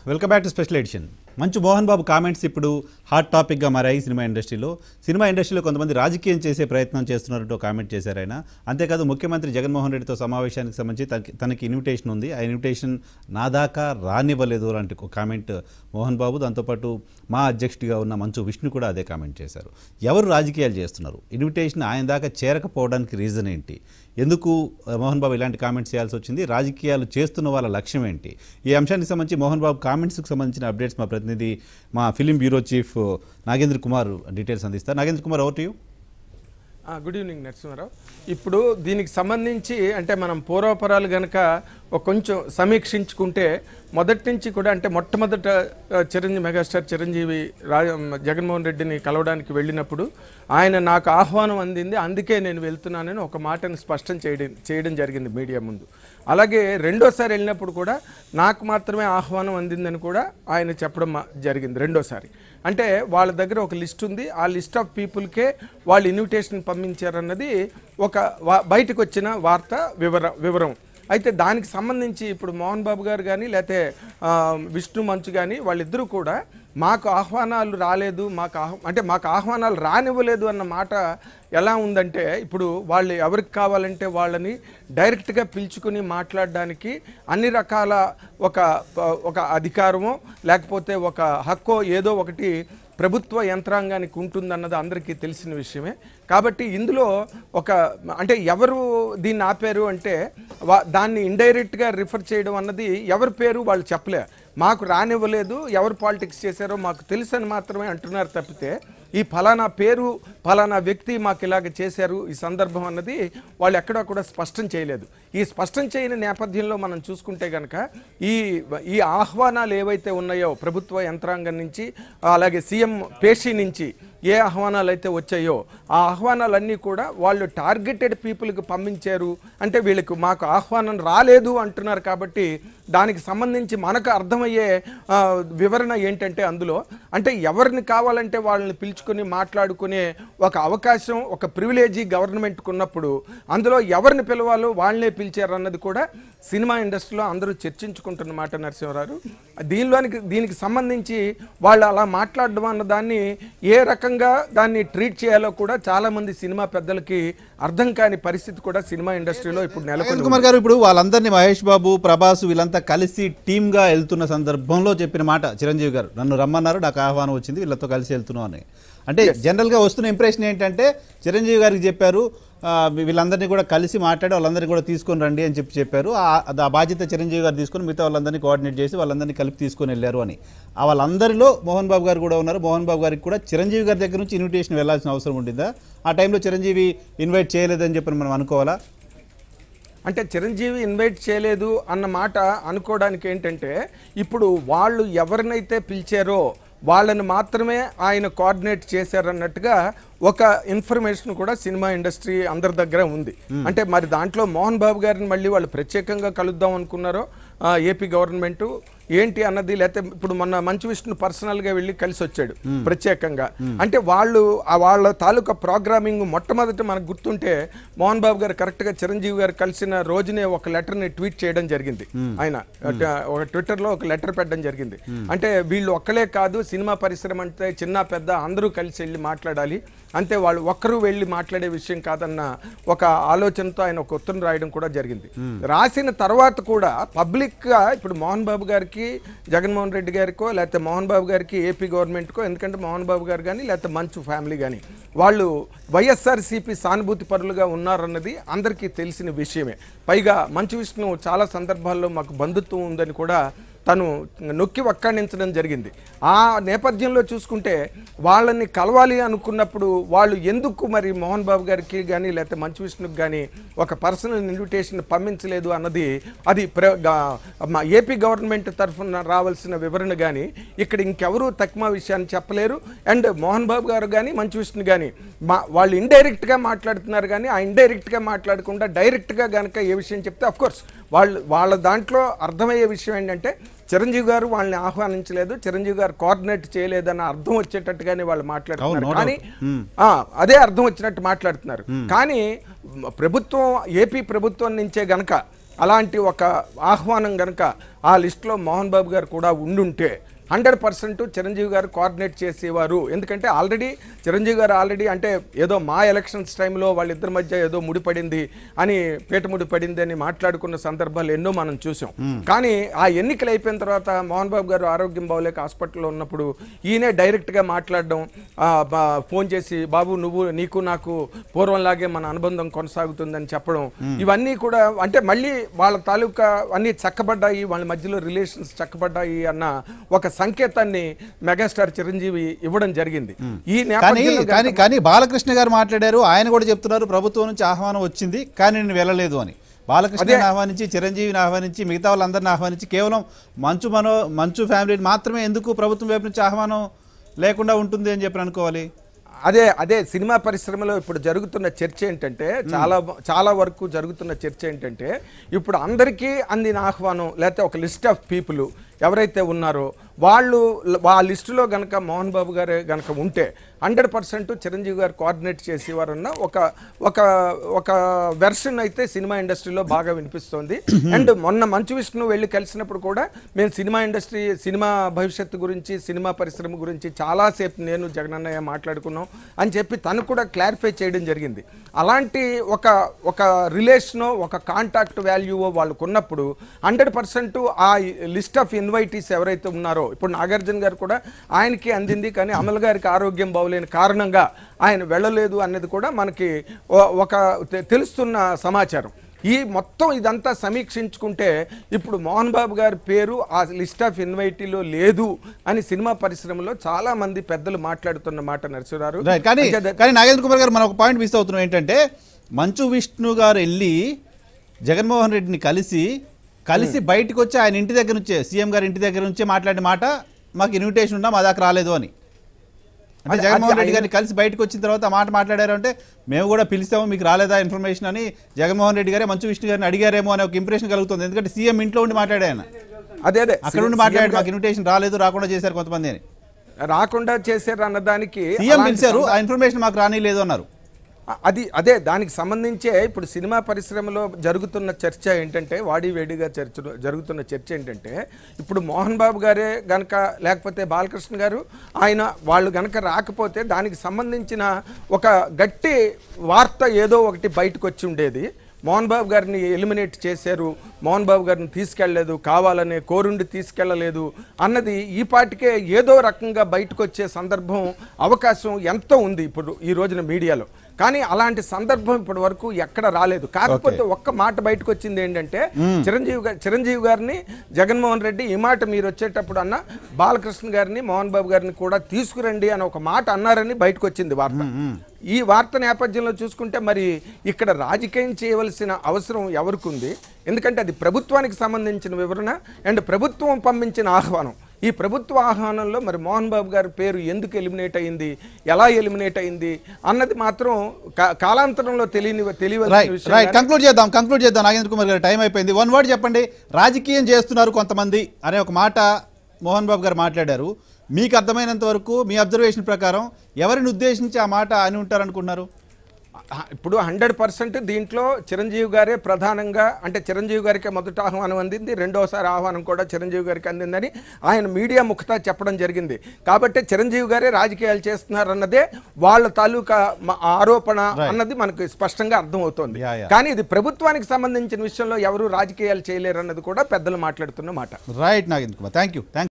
Welcome back to special edition Manchu Mohan Babu comments ఇప్పుడు hot టాపిక్గా మారాయి సినిమా ఇండస్ట్రీలో సినిమా ఇండస్ట్రీలో కొంతమంది రాజకీయం చేసే ప్రయత్నం చేస్తున్నట్టు కామెంట్ చేశారు ఆయన అంతేకాదు ముఖ్యమంత్రి జగన్మోహన్ రెడ్డితో సమావేశానికి సంబంధించి తనకి తనకి ఇన్విటేషన్ ఉంది ఆ ఇన్విటేషన్ నా దాకా రానివ్వలేదు లాంటి ఒక కామెంట్ మోహన్ బాబు దాంతోపాటు మా అధ్యక్షుడిగా ఉన్న మంచు విష్ణు కూడా అదే కామెంట్ చేశారు ఎవరు రాజకీయాలు చేస్తున్నారు ఇన్విటేషన్ ఆయన దాకా చేరకపోవడానికి రీజన్ ఏంటి ఎందుకు ఆ, మోహన్ బాబు ఇలాంటి కామెంట్స్ చేయాల్సి వచ్చింది రాజకీయాలు చేస్తున్న వాళ్ళ లక్ష్యం ఏంటి ఈ అంశానికి సంబంధించి మోహన్ బాబు కామెంట్స్కి సంబంధించిన అప్డేట్స్ మా ప్రతినిధి మా film bureau chief Nagendra Kumar details అందిస్తారు Nagendra Kumar over to you ఆ, గుడ్ ఈవినింగ్ నరసింహారావు ఇప్పుడు దీనికి సంబంధించి అంటే మనం పూర్వపరాలు గనక ఒక కొంచెం సమీక్షించుకుంటే మొదటి నుంచి కూడా అంటే మొట్టమొదట ఆ, చిరంజీవి మెగాస్టార్ చిరంజీవి రా జగన్మోహన్ రెడ్డిని కలవడానికి వెళ్ళినప్పుడు ఆయన నాకు ఆహ్వానం అందింది అందుకే నేను వెళ్తున్నానని ఒక మాటను స్పష్టం చేయడం చేయడం జరిగింది మీడియా ముందు అలాగే రెండోసారి వెళ్ళినప్పుడు కూడా నాకు మాత్రమే ఆహ్వానం అందిందని కూడా ఆయన చెప్పడం మా- జరిగింది రెండోసారి అంటే వాళ్ళ దగ్గర ఒక లిస్ట్ ఉంది ఆ లిస్ట్ ఆఫ్ పీపుల్కే వాళ్ళు ఇన్విటేషన్ పంపించారన్నది ఒక వా- బయటకు వచ్చిన వార్త వివర వివరం అయితే దానికి సంబంధించి ఇప్పుడు మోహన్ బాబు గారు కానీ లేకపోతే ఆ, విష్ణు మంచు కానీ వాళ్ళిద్దరూ కూడా మాకు ఆహ్వానాలు రాలేదు మాకు ఆహ్ అంటే మాకు ఆహ్వానాలు రానివ్వలేదు అన్న మాట ఎలా ఉందంటే ఇప్పుడు వాళ్ళు ఎవరికి కావాలంటే వాళ్ళని డైరెక్ట్గా పిలుచుకుని మాట్లాడడానికి అన్ని రకాల ఒక ఒక అధికారమో లేకపోతే ఒక హక్కో ఏదో ఒకటి ప్రభుత్వ యంత్రాంగానికి ఉంటుందన్నది అందరికీ తెలిసిన విషయమే కాబట్టి ఇందులో ఒక అంటే ఎవరు దీన్ని ఆపారు అంటే వా- దాన్ని ఇండైరెక్ట్గా రిఫర్ చేయడం అన్నది ఎవరి పేరు వాళ్ళు చెప్పలే మాకు రానివ్వలేదు ఎవరు పాలిటిక్స్ చేశారో మాకు తెలుసని మాత్రమే అంటున్నారు తప్పితే ఈ ఫలానా పేరు ఫలానా వ్యక్తి మాకు ఇలాగ చేశారు ఈ సందర్భం అన్నది వాళ్ళు ఎక్కడా కూడా స్పష్టం చేయలేదు ఈ స్పష్టం చేయని నేపథ్యంలో మనం చూసుకుంటే కనుక ఈ ఈ ఆహ్వానాలు ఏవైతే ఉన్నాయో ప్రభుత్వ యంత్రాంగం నుంచి అలాగే సీఎం పేషీ నుంచి ఏ ఆహ్వానాలు అయితే వచ్చాయో ఆ ఆహ్వానాలన్నీ కూడా వాళ్ళు టార్గెటెడ్ పీపుల్కి పంపించారు అంటే వీళ్ళకి మాకు ఆహ్వానం రాలేదు అంటున్నారు కాబట్టి దానికి సంబంధించి మనకు అర్థమయ్యే ఆ, వివరణ ఏంటంటే అందులో అంటే ఎవరిని కావాలంటే వాళ్ళని పిలుచుకొని మాట్లాడుకునే ఒక అవకాశం ఒక ప్రివిలేజీ గవర్నమెంట్కి ఉన్నప్పుడు అందులో ఎవరిని పిలవాలో వాళ్ళనే పిలిచారు అన్నది కూడా సినిమా ఇండస్ట్రీలో అందరూ చర్చించుకుంటున్న మాట నరసింహరావు దీనిలోనికి దీనికి సంబంధించి వాళ్ళు అలా మాట్లాడడం అన్న దాన్ని ఏ రకంగా దాన్ని ట్రీట్ చేయాలో కూడా చాలా మంది సినిమా పెద్దలకి అర్థం కాని పరిస్థితి కూడా సినిమా ఇండస్ట్రీలో ఇప్పుడు నెలకొని నాగేంద్ర కుమార్ గారు ఇప్పుడు వాళ్ళందరినీ మహేష్ బాబు ప్రభాస్ వీళ్ళంతా కలిసి టీమ్గా వెళ్తున్న సందర్భంలో చెప్పిన మాట చిరంజీవి గారు నన్ను రమ్మన్నారు నాకు ఆహ్వానం వచ్చింది వీళ్ళతో కలిసి వెళ్తున్నాం అని అంటే జనరల్గా వస్తున్న ఇంప్రెషన్ ఏంటంటే చిరంజీవి గారికి చెప్పారు ఆ, వీ- వీళ్ళందరినీ కూడా కలిసి మాట్లాడి వాళ్ళందరినీ కూడా తీసుకొని రండి అని చెప్పి చెప్పారు ఆ- అది ఆ బాధ్యత చిరంజీవి గారు తీసుకొని మిగతా వాళ్ళందరినీ కోఆర్డినేట్ చేసి వాళ్ళందరినీ కలిపి తీసుకొని వెళ్ళారు అని ఆ వాళ్ళందరిలో మోహన్ బాబు గారు కూడా ఉన్నారు మోహన్ బాబు గారికి కూడా చిరంజీవి గారి దగ్గర నుంచి ఇన్విటేషన్ వెళ్ళాల్సిన అవసరం ఉండిందా ఆ టైంలో చిరంజీవి ఇన్వైట్ చేయలేదని చెప్పి మనం అనుకోవాలా అంటే చిరంజీవి ఇన్వైట్ చేయలేదు అన్న మాట అనుకోవడానికి ఏంటంటే ఇప్పుడు వాళ్ళు ఎవరినైతే పిలిచారో వాళ్ళని మాత్రమే ఆయన కోఆర్డినేట్ చేశారన్నట్టుగా ఒక ఇన్ఫర్మేషన్ కూడా సినిమా ఇండస్ట్రీ అందరి దగ్గర ఉంది అంటే మరి దాంట్లో మోహన్ బాబు గారిని మళ్ళీ వాళ్ళు ప్రత్యేకంగా కలుద్దాం అనుకున్నారో ఆ, ఏపీ గవర్నమెంట్ ఏంటి అన్నది లేకపోతే ఇప్పుడు మొన్న మంచు విష్ణు పర్సనల్ గా వెళ్ళి కలిసి వచ్చాడు ప్రత్యేకంగా అంటే వాళ్ళు ఆ వాళ్ళ తాలూకా ప్రోగ్రామింగ్ మొట్టమొదటి మనకు గుర్తుంటే మోహన్ బాబు గారు కరెక్ట్ గా చిరంజీవి గారు కలిసిన రోజునే ఒక లెటర్ ని ట్వీట్ చేయడం జరిగింది ఆయన అట- ఒక ట్విట్టర్ లో ఒక లెటర్ పెట్టడం జరిగింది అంటే వీళ్ళు ఒక్కలే కాదు సినిమా పరిశ్రమ అంటే చిన్న పెద్ద అందరూ కలిసి వెళ్ళి మాట్లాడాలి అంతే వాళ్ళు ఒక్కరు వెళ్ళి మాట్లాడే విషయం కాదన్న ఒక ఆలోచనతో ఆయన ఒక ఉత్తరం రాయడం కూడా జరిగింది రాసిన తర్వాత కూడా పబ్లిక్ గా ఇప్పుడు మోహన్ బాబు గారికి జగన్మోహన్ రెడ్డి గారికో లేకపోతే మోహన్ బాబు గారికి ఏపీ గవర్నమెంట్కో ఎందుకంటే మోహన్ బాబు గారు కానీ లేకపోతే మంచు ఫ్యామిలీ కానీ వాళ్ళు వైఎస్ఆర్సీపీ సానుభూతి పరులుగా ఉన్నారన్నది అందరికీ తెలిసిన విషయమే పైగా మంచు విష్ణు చాలా సందర్భాల్లో మాకు బంధుత్వం ఉందని కూడా తను నొక్కి వక్కాణించడం జరిగింది ఆ నేపథ్యంలో చూసుకుంటే వాళ్ళని కలవాలి అనుకున్నప్పుడు వాళ్ళు ఎందుకు మరి మోహన్ బాబు గారికి కానీ లేకపోతే మంచు విష్ణుకి కానీ ఒక పర్సనల్ ఇన్విటేషన్ పంపించలేదు అన్నది అది ప్ర గా- మా ఏపీ గవర్నమెంట్ తరఫున రావాల్సిన వివరణ కానీ ఇక్కడ ఇంకెవరూ తక్కువ విషయాన్ని చెప్పలేరు అండ్ మోహన్ బాబు గారు కానీ మంచు విష్ణు కానీ మా వాళ్ళు ఇండైరెక్ట్గా మాట్లాడుతున్నారు కానీ ఆ ఇండైరెక్ట్గా మాట్లాడకుండా డైరెక్ట్గా కనుక ఏ విషయం చెప్తే అఫ్ కోర్స్ వాళ్ళు వాళ్ళ దాంట్లో అర్థమయ్యే విషయం ఏంటంటే చిరంజీవి గారు వాళ్ళని ఆహ్వానించలేదు చిరంజీవి గారు కోఆర్డినేట్ చేయలేదన్న అర్థం వచ్చేటట్టుగానే వాళ్ళు మాట్లాడుతున్నారు no కానీ ఆ, అదే అర్థం వచ్చినట్టు మాట్లాడుతున్నారు కానీ మ, ప్రభుత్వం ఏపీ ప్రభుత్వం నుంచే గనక అలాంటి ఒక ఆహ్వానం గనక ఆ లిస్టులో మోహన్ బాబు గారు కూడా ఉండుంటే హండ్రెడ్ పర్సెంట్ చిరంజీవి గారు కోఆర్డినేట్ చేసేవారు ఎందుకంటే ఆల్రెడీ చిరంజీవి గారు ఆల్రెడీ అంటే ఏదో మా ఎలక్షన్స్ టైంలో వాళ్ళిద్దరి మధ్య ఏదో ముడిపడింది అని పీట ముడిపడింది అని మాట్లాడుకున్న సందర్భాలు ఎన్నో మనం చూసాం కానీ ఆ ఎన్నికలు అయిపోయిన తర్వాత మోహన్ బాబు గారు ఆరోగ్యం బాగోలేక హాస్పిటల్లో ఉన్నప్పుడు ఈయనే డైరెక్ట్గా మాట్లాడడం ఆ, బా- ఫోన్ చేసి బాబు నువ్వు నీకు నాకు పూర్వంలాగే మన అనుబంధం కొనసాగుతుందని చెప్పడం ఇవన్నీ కూడా అంటే మళ్ళీ వాళ్ళ తాలూకా అన్ని చక్కబడ్డాయి వాళ్ళ మధ్యలో రిలేషన్స్ చక్కబడ్డాయి అన్న ఒక సంకేతాన్ని మెగాస్టార్ చిరంజీవి ఇవ్వడం జరిగింది ఈ కానీ నేపథ్యంలో కానీ కానీ బాలకృష్ణ గారు మాట్లాడారు ఆయన కూడా చెప్తున్నారు ప్రభుత్వం నుంచి ఆహ్వానం వచ్చింది కానీ నేను వెళ్ళలేదు అని బాలకృష్ణని ఆహ్వానించి చిరంజీవిని ఆహ్వానించి మిగతా వాళ్ళందరిని ఆహ్వానించి కేవలం మంచు మనో మంచు ఫ్యామిలీని మాత్రమే ఎందుకు ప్రభుత్వం వైపు నుంచి ఆహ్వానం లేకుండా ఉంటుంది అని చెప్పి అనుకోవాలి అదే అదే సినిమా పరిశ్రమలో ఇప్పుడు జరుగుతున్న చర్చ ఏంటంటే చాలా చాలా వరకు జరుగుతున్న చర్చ ఏంటంటే ఇప్పుడు అందరికీ అందిన ఆహ్వానం లేకపోతే ఒక లిస్ట్ ఆఫ్ పీపుల్ ఎవరైతే ఉన్నారో వాళ్ళు ఆ లిస్టులో గనక మోహన్ బాబు గారు గనక ఉంటే హండ్రెడ్ పర్సెంట్ చిరంజీవి గారు కోఆర్డినేట్ చేసేవారన్న ఒక ఒక ఒక వెర్షన్ అయితే సినిమా ఇండస్ట్రీలో బాగా వినిపిస్తోంది అండ్ మొన్న మంచు విష్ణు వెళ్ళి కలిసినప్పుడు కూడా మేము సినిమా ఇండస్ట్రీ సినిమా భవిష్యత్తు గురించి సినిమా పరిశ్రమ గురించి చాలాసేపు నేను జగనన్నయ్య మాట్లాడుకున్నాం అని చెప్పి తను కూడా క్లారిఫై చేయడం జరిగింది అలాంటి ఒక ఒక రిలేషనో ఒక కాంటాక్ట్ వాల్యూవో వాళ్ళకు ఉన్నప్పుడు హండ్రెడ్ పర్సెంట్ ఆ లిస్ట్ ఆఫ్ ఇన్వైటీస్ ఎవరైతే ఉన్నారో ఇప్పుడు నాగార్జున గారు కూడా ఆయనకి అందింది కానీ అమల్ గారికి ఆరోగ్యం బాగోలేని కారణంగా ఆయన వెళ్ళలేదు అన్నది కూడా మనకి ఒ- ఒక తె- తెలుస్తున్న సమాచారం ఈ మొత్తం ఇదంతా సమీక్షించుకుంటే ఇప్పుడు మోహన్ బాబు గారి పేరు ఆ లిస్ట్ ఆఫ్ ఇన్వైటీలో లేదు అని సినిమా పరిశ్రమలో చాలా మంది పెద్దలు మాట్లాడుతున్న మాట నరసింహారావు రైట్ కానీ అంటే కానీ నాగేంద్ర కుమార్ గారు మనం ఒక పాయింట్ మిస్ అవుతున్నాం ఏంటంటే మంచు విష్ణు గారు వెళ్ళి జగన్మోహన్ రెడ్డిని కలిసి కలిసి బయటకు వచ్చి ఆయన ఇంటి దగ్గర నుంచే సీఎం గారి ఇంటి దగ్గర నుంచే మాట్లాడిన మాట మాకు ఇన్విటేషన్ ఉన్నా మా దాకా రాలేదు అని అంటే అది- జగన్మోహన్ అది రెడ్డి గారిని కలిసి బయటకు వచ్చిన తర్వాత ఆ మాట మాట్లాడారు అంటే మేము కూడా పిలిచాము మీకు రాలేదా ఇన్ఫర్మేషన్ అని జగన్మోహన్ రెడ్డి గారే మంచు విష్ణు గారిని అడిగారేమో అనే ఒక ఇంప్రెషన్ కలుగుతుంది ఎందుకంటే సీఎం ఇంట్లో ఉండి మాట్లాడారు ఆయన అదే అదే అక్కడ ఉండి మాట్లాడాడు మాకు ఇన్విటేషన్ రాలేదు రాకుండా చేశారు కొంతమంది అని రాకుండా చేశారు అన్నదానికి సీఎం అలాంటి పిలిచారు ఆ ఇన్ఫర్మేషన్ మాకు రానిలేదు అన్నారు అ- అది అదే దానికి సంబంధించే ఇప్పుడు సినిమా పరిశ్రమలో జరుగుతున్న చర్చ ఏంటంటే వాడి వేడిగా చర్చ జరుగుతున్న చర్చ ఏంటంటే ఇప్పుడు మోహన్ బాబు గారే గనక లేకపోతే బాలకృష్ణ గారు ఆయన వాళ్ళు గనక రాకపోతే దానికి సంబంధించిన ఒక గట్టి వార్త ఏదో ఒకటి బయటకు వచ్చి ఉండేది మోహన్ బాబు గారిని ఎలిమినేట్ చేశారు మోహన్ బాబు గారిని తీసుకెళ్ళలేదు కావాలనే కోరుండి తీసుకెళ్ళలేదు అన్నది ఈ పాటికే ఏదో రకంగా బయటకు వచ్చే సందర్భం అవకాశం ఎంతో ఉంది ఇప్పుడు ఈ రోజున మీడియాలో కానీ అలాంటి సందర్భం ఇప్పటి వరకు ఎక్కడ రాలేదు కాకపోతే ఒక్క మాట బయటకు వచ్చింది ఏంటంటే చిరంజీవి గారి చిరంజీవి గారిని జగన్మోహన్ రెడ్డి ఈ మాట మీరు వచ్చేటప్పుడు అన్న బాలకృష్ణ గారిని మోహన్ బాబు గారిని కూడా తీసుకురండి అని ఒక మాట అన్నారని బయటకు వచ్చింది వార్త ఈ వార్త నేపథ్యంలో చూసుకుంటే మరి ఇక్కడ రాజకీయం చేయవలసిన అవసరం ఎవరికి ఉంది ఎందుకంటే అది ప్రభుత్వానికి సంబంధించిన వివరణ అండ్ ప్రభుత్వం పంపించిన ఆహ్వానం ఈ ప్రభుత్వ ఆహ్వానంలో మరి మోహన్ బాబు గారి పేరు ఎందుకు ఎలిమినేట్ అయింది ఎలా ఎలిమినేట్ అయింది అన్నది మాత్రం కా- కాలాంతరంలో తెలియని తెలియవలసిన రైట్ విషయం రైట్ కంక్లూడ్ చేద్దాం కంక్లూడ్ చేద్దాం నాగేంద్ర కుమార్ గారు టైం అయిపోయింది వన్ వర్డ్ చెప్పండి రాజకీయం చేస్తున్నారు కొంతమంది అనే ఒక మాట మోహన్ బాబు గారు మాట్లాడారు మీకు అర్థమైనంత వరకు మీ అబ్జర్వేషన్ ప్రకారం ఎవరిని ఉద్దేశించి ఆ మాట అని ఉంటారనుకుంటున్నారు ఆ, ఇప్పుడు హండ్రెడ్ పర్సెంట్ దీంట్లో చిరంజీవి గారే ప్రధానంగా అంటే చిరంజీవి గారికి మొదట ఆహ్వానం అందింది రెండోసారి ఆహ్వానం కూడా చిరంజీవి గారికి అందిందని ఆయన మీడియా ముఖతా చెప్పడం జరిగింది కాబట్టి చిరంజీవి గారే రాజకీయాలు చేస్తున్నారన్నదే వాళ్ళ తాలూకా మ- ఆరోపణ అన్నది మనకు స్పష్టంగా అర్థమవుతోంది Yeah, yeah. కానీ ఇది ప్రభుత్వానికి సంబంధించిన విషయంలో ఎవరు రాజకీయాలు చేయలేరన్నది కూడా పెద్దలు మాట్లాడుతున్న మాట right Nagendra Kumar thank you thank